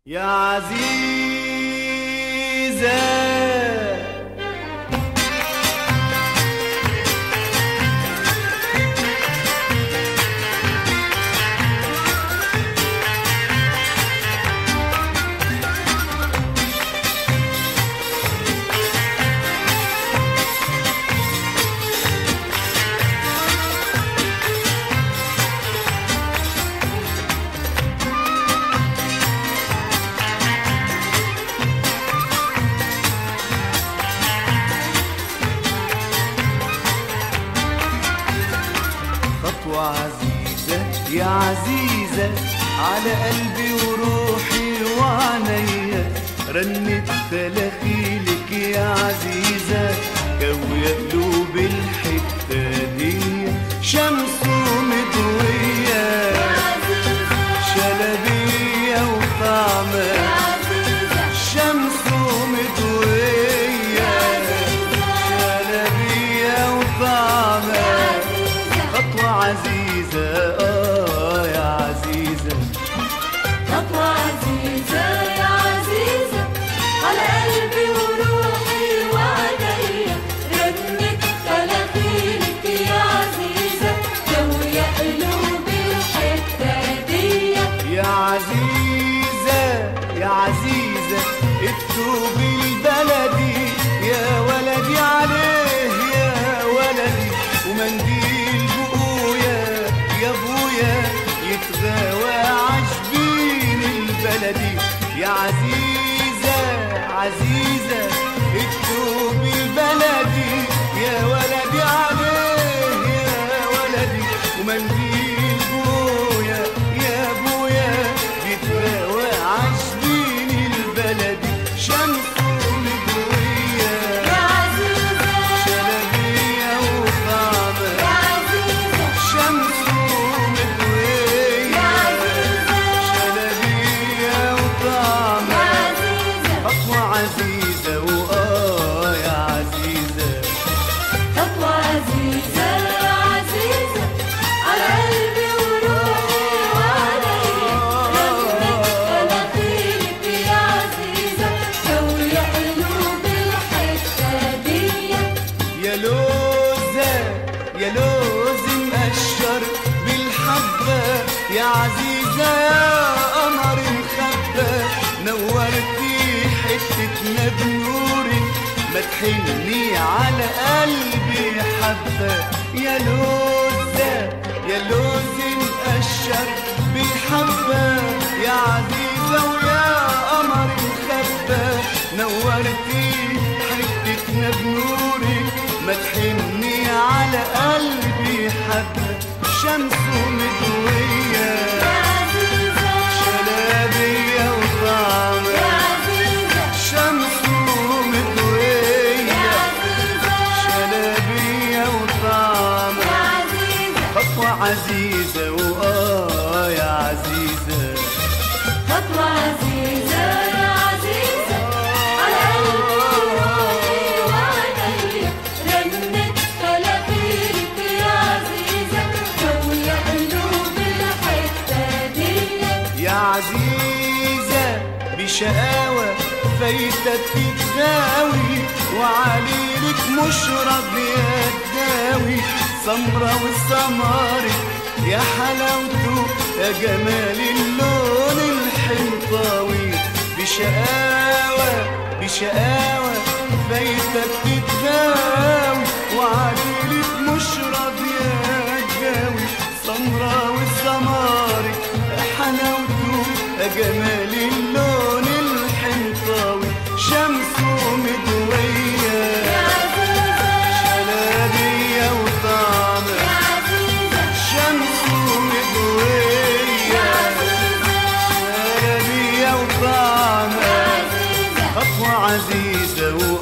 يا عزيزة خطوة عزيزة يا عزيزة على قلبي وروحي وعينيا رنت تلاخيلك يا عزيزة كوية قلوب الحتة دي شمس ومضوية شلبية وطعمة شمس ومضوية شلبية وطعمة خطوة عزيزة آه يا عزيزة خطوة عزيزة يا عزيزة على قلبي وروحي وعينيا رنت تلاخيلك يا عزيزة كوية قلوبي الحتة دي يا عزيزة يا عزيزة التوب البلدي يا ولدي عليه يا ولدي ومنديل بقويا يا ابويا يتغاوى عجبين البلدي يا عزيزة عزيزة التوب البلدي يا ولدي عليه يا ولدي ومنديل بويا يا ابويا بيتراوى عجبين البلدي شمس ومضوية يا عزيزة شلبية يا وطعمة عزيزة شمس ومضوية يا عزيزة شلبية يا وطعمة عزيزة خطوة عزيزة وآه يا عزيزة خطوة عزيزة يا عزيزة على قلبي وروحي وعليا رنت تلاخيلك يا عزيزة كوية قلوبي الحتة دي يا لوزة يا لوز مقشر بالحبة يا عزيزة يا قمر مخبى نورتي حتتنا بنورك ما تحني على قلبي حبة يا لوزة يا لوز مقشر بالحبة يا عزيزة ويا قمر مخبى نورتي حتتنا بنورك ما تحني على قلبي حبة شمس ومضوية يا عزيزة شلابية يا وطعمة عزيزة شمس ومضوية يا عزيزة شلابية يا وطعمة عزيزة خطوة عزيزة وآه يا عزيزة خطوة عزيزة يا عزيزة على قلبي وروحي وعينيا رنت تلاخيلك يا عزيزة كوية قلوبي الحتة دي يا عزيزة بشقاوة فايتك تتغاوي وعليلك مش راضية تداوي سمرة والسماري يا حلاوته يا جمال اللون الحنطاوي بشقاوة بشقاوة فايتك تتغاوي وعليلك مش راضية تداوي سمرة والسماري يا حلاوته يا جمال اللون الحنطاوي شمس ومضوية يا عزيزة شلابية يا وطعمة عزيزة شمس ومضوية يا عزيزة شلابية يا وطعمة عزيزة خطوة عزيزة